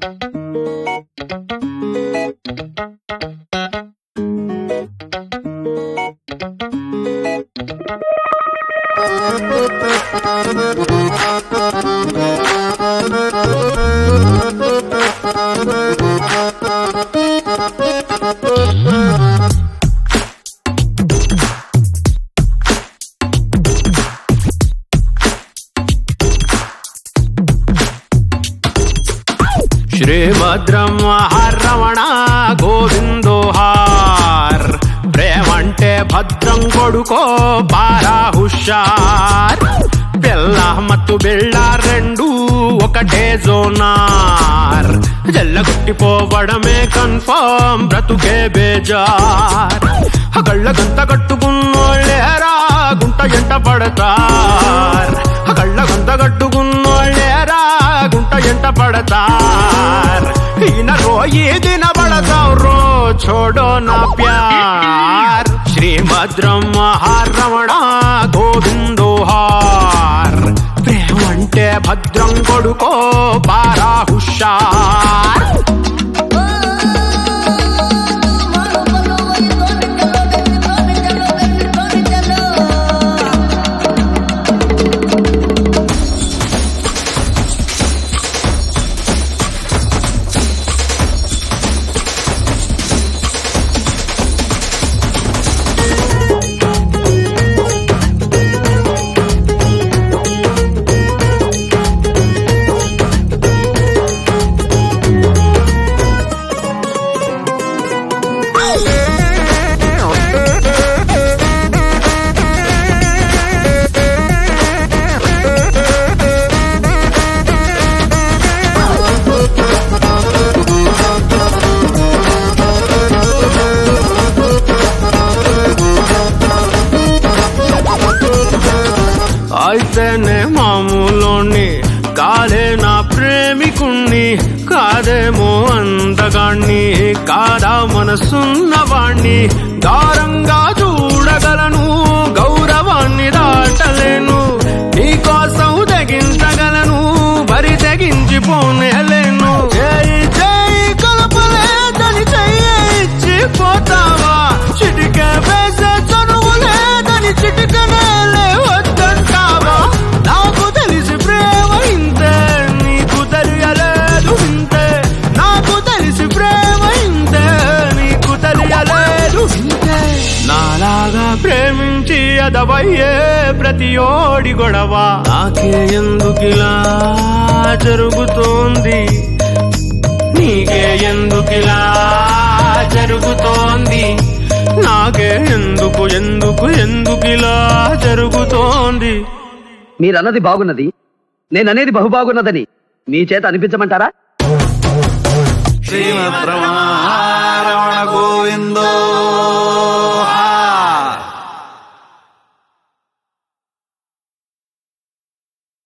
శ్రీభద్రమహరమణ గోవిందోహార్ ప్రేమంటే భద్రం కొడుకో బారా హుషార్ పిల్ల మత్తు బిళ్ళ రెండు ఒకటే జోనార్ జల్లగొట్టిపోవడమే కన్ఫర్మ్ బ్రతుకే బేజార్ కళ్ళ గంత కట్టుకున్నోళ్ళేరా గుంట ఎంట పడతార్ కళ్ళ గంత కట్టుకున్నోళ్ళేరా గుంట ఎంట పడతార్ ఈయన రోయి దిన పడతాం రో छोड़ो ना प्यार శ్రీభద్రం మహారమణ గోవిందోహార్ ప్రేమంటే భద్రం కొడుకో బారా హుషార్ అయితేనే మామూలోని కాదే నా ప్రేమికుణ్ణి కాదేమో అందగాణ్ణి కాదా మనసున్నవాణ్ణి దారంగా చూడగలను గౌరవాన్ని దాటలేను నీకోసం తెగించగలను బరి తెగించిపోనేలేను జై జై కలపలేదని చెయ్యి ఇచ్చిపోతావా చిటికే వేసే చనువు లేదని చిటికనేలే వద్దంటావా నాకు తెలిసి ప్రేమ ఇంతే నీకు తెలియలేదు ఇంతే నాకు తెలిసి ప్రేమ ఇంతే నీకు తెలియలేదు ఇంతే నాలాగా ప్రేమించి అదవయ్యే ప్రతి ఓడి గొడవ నాకే ఎందుకిలా జరుగుతోంది నీకే ఎందుకిలా జరుగుతోంది నాకే ఎందుకు ఎందుకు ఎందుకిలా జరుగుతోంది మీరన్నది బాగున్నది నేననేది బహు బాగున్నదని మీ చేత అనిపించమంటారా శ్రీమద్రమణ గోవింద